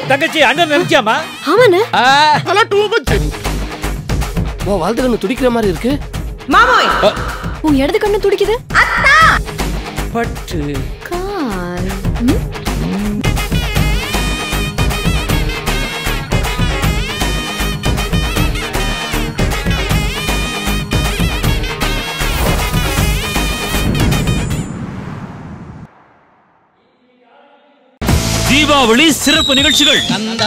தங்கச்சி அண்ணன் நினைச்சாமா ஆமாண்ணே அதெல்லாம் டூ மச் உன் வலது கண்ணு துடிக்கிற மாதிரி இருக்கு மாமோய் உன் இடது கண்ணு துடிக்குது பட்டு கால் ம்? தீபாவளி சிறப்பு நிகழ்ச்சிகள்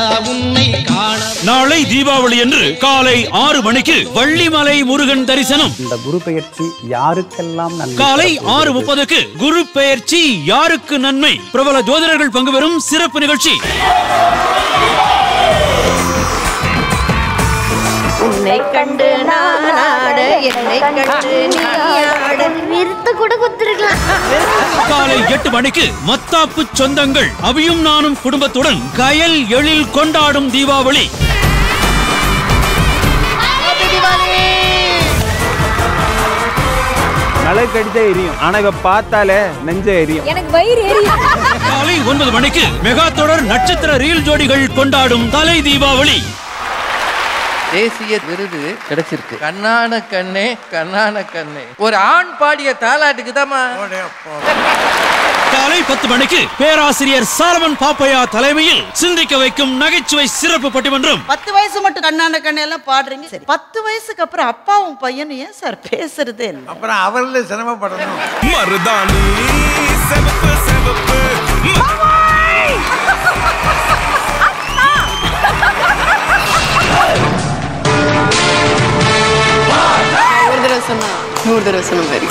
நாளை தீபாவளி என்று காலை ஆறு மணிக்கு வள்ளிமலை முருகன் தரிசனம் இந்த குரு பெயர்ச்சி யாருக்கெல்லாம் நன்மை காலை ஆறு முப்பதுக்கு குரு பெயர்ச்சி யாருக்கு நன்மை பிரபல ஜோதிடர்கள் பங்கு பெறும் சிறப்பு நிகழ்ச்சி உன்னை கண்டு நான் ஆட என்னை கண்டு நீ ஆட நிறுத்த கூட குத்துருக்கலாம் காலை எட்டு மணிக்கு மத்தாப்பு சொந்தங்கள் அபியும் நானும் குடும்பத்துடன் கயல் எழில் கொண்டாடும் தீபாவளி மழை கடிச்சா எரியும் ஆனா இவ பார்த்தாலே நெஞ்ச எரியும் எனக்கு வயிறு எரியும் காலை ஒன்பது மணிக்கு மெகா தொடர் நட்சத்திர ரீல் ஜோடிகள் கொண்டாடும் தலை தீபாவளி தேசிய விருது கிடைச்சிருக்கு கண்ணான கண்ணே கண்ணான கண்ணே ஒரு ஆண் பாடிய தாலாட்டுக்கு தாமா காலை பத்து மணிக்கு பேராசிரியர் சாலமன் பாப்பையா தலைமையில் சிந்திக்க வைக்கும் நகைச்சுவை சிறப்பு பட்டிமன்றம் பத்து வயசு மட்டும் கண்ணான கண்ணு எல்லாம் பாடுறீங்க சரி பத்து வயசுக்கு அப்புறம் அப்பாவும் பையனும் ஏன் சார் பேசுறதே இல்லை அப்புறம் அவர்ல சிரமப்படணும் மருதாணி செவப்பு செவப்பு ஒரு தடவை சொன்னா நூறு தடவை சொன்ன மாதிரி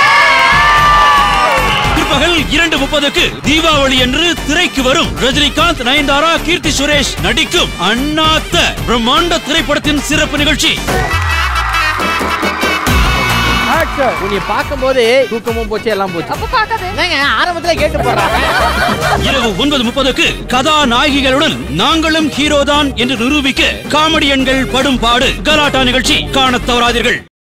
பிற்பகல் இரண்டு முப்பதுக்கு தீபாவளி என்று திரைக்கு வரும் ரஜினிகாந்த் நயன்தாரா கீர்த்தி சுரேஷ் நடிக்கும் அண்ணாத்த பிரம்மாண்ட திரைப்படத்தின் சிறப்பு நிகழ்ச்சி உன்னை பார்க்கும்போது தூக்கமும் போச்சு எல்லாம் போச்சு அப்ப பாக்காத என்னங்க ஆரம்பத்துல கேட்டு போறாங்க இரவு ஒன்பது முப்பதுக்கு கதாநாயகிகளுடன் நாங்களும் ஹீரோதான் என்று நிரூபிக்க காமெடியன்கள் படும் பாடு கலாட்டா நிகழ்ச்சி காணத் தவறாதீர்கள்